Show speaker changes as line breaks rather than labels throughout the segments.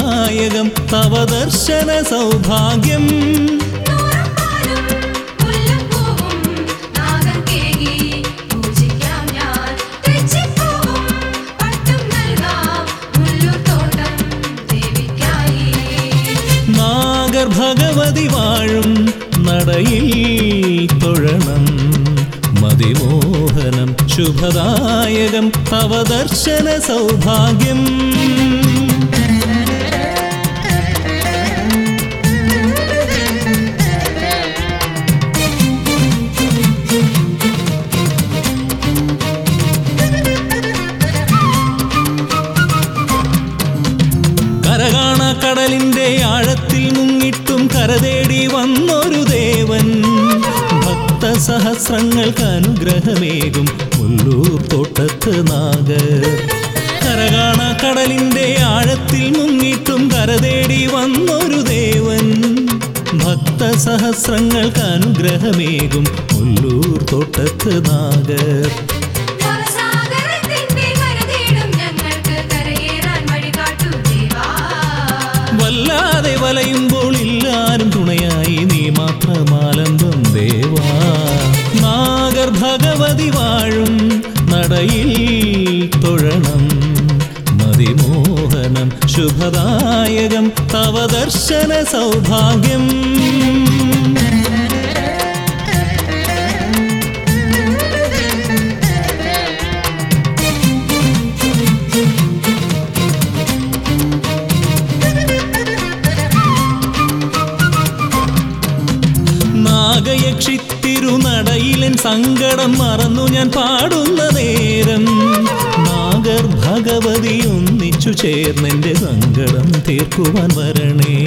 ശുഭദായകം തവ ദർശന സൗഭാഗ്യം
നൂറും പാലും മുല്ലപ്പൂവും നാഗം കേകി പൂജിക്കാം ഞാൻ തെച്ചിപ്പൂവും പട്ടും നൽകാം മുല്ലുതോട്ടം ദേവിക്കായി
നാഗർ ഭഗവതി വാഴും നടയിൽ തൊഴണം മതിമോഹനം ശുഭദായകം തവ ദർശന സൗഭാഗ്യം കരകാണ കടലിന്റെ ആഴത്തിൽ മുങ്ങിട്ടും കരതേടി വന്നൊരു ദേവൻ ഭക്തസഹസ്രങ്ങൾക്ക് അനുഗ്രഹമേകും മുല്ലൂർ തോട്ടത്ത് നാഗർ കരകാണ കടലിന്റെ ആഴത്തിൽ മുങ്ങിട്ടും കരതേടി വന്നൊരു ദേവൻ ഭക്തസഹസ്രങ്ങൾക്ക് അനുഗ്രഹമേകും മുല്ലൂർ തോട്ടത്ത് നാഗർ
ഭവസാഗരത്തിന്റെ കരതേടും ഞങ്ങൾക്ക് കരയേറാൻ വഴികാട്ടു ദേവാ
വല്ലാതെ വലയുമ്പോൾ ഇല്ലാരും തുണയായി നീ മാത്രമാലംബം ദേവാ നാഗർ ഭഗവതി വാഴും നടയിൽ തൊഴണം മതിമോഹനം ശുഭദായകം തവ ദർശന സൗഭാഗ്യം നാഗയക്ഷിത്തിരുനടയിലൻ സങ്കടം മറന്നു ഞാൻ പാടുന്ന നേരം നാഗർ ഭഗവതി ഒന്നിച്ചു ചേർന്നെന്റെ സങ്കടം തീർക്കുവാൻ വരണേ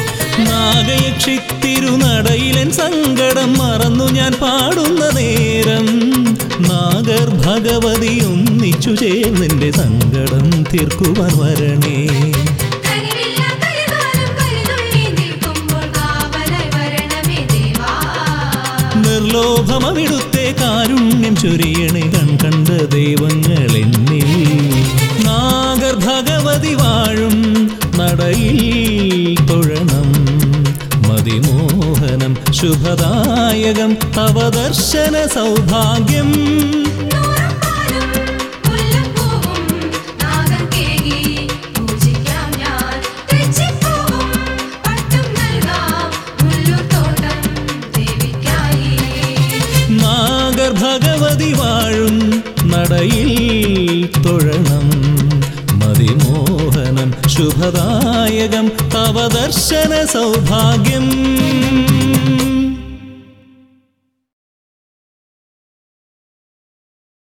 നാഗയക്ഷിത്തിരുനടയിലൻ സങ്കടം മറന്നു ഞാൻ പാടുന്ന നേരം നാഗർ ഭഗവതി ഒന്നിച്ചു ചേർന്നെന്റെ സങ്കടം തീർക്കുവാൻ വരണേ
കനിവില്ല കരുകാലം കരുതുള്ളി നിൽക്കുമ്പോൾ കാവലായി വരണമേ ദേവാ
നിർലോഭമവിടുത്തെ കാരുണ്യം ചൊരിയണേ കൺ കണ്ട ദൈവങ്ങൾ എന്നിൽ നാഗർ ഭഗവതി വാഴും നടയിൽ തൊഴണം മതിമോഹനം ശുഭദായകം തവ ദർശന സൗഭാഗ്യം
നൂറും പാലും മുല്ലപ്പൂവും നാഗം കേകി പൂജിക്കാം ഞാൻ തെച്ചിപ്പൂവും പട്ടും നൽകാം മുല്ലുതോട്ടം ദേവിക്കായി
നാഗർ ഭഗവതി വാഴും നടയിൽ തൊഴണം മതിമോഹനം ശുഭദായകം തവ ദർശന സൗഭാഗ്യം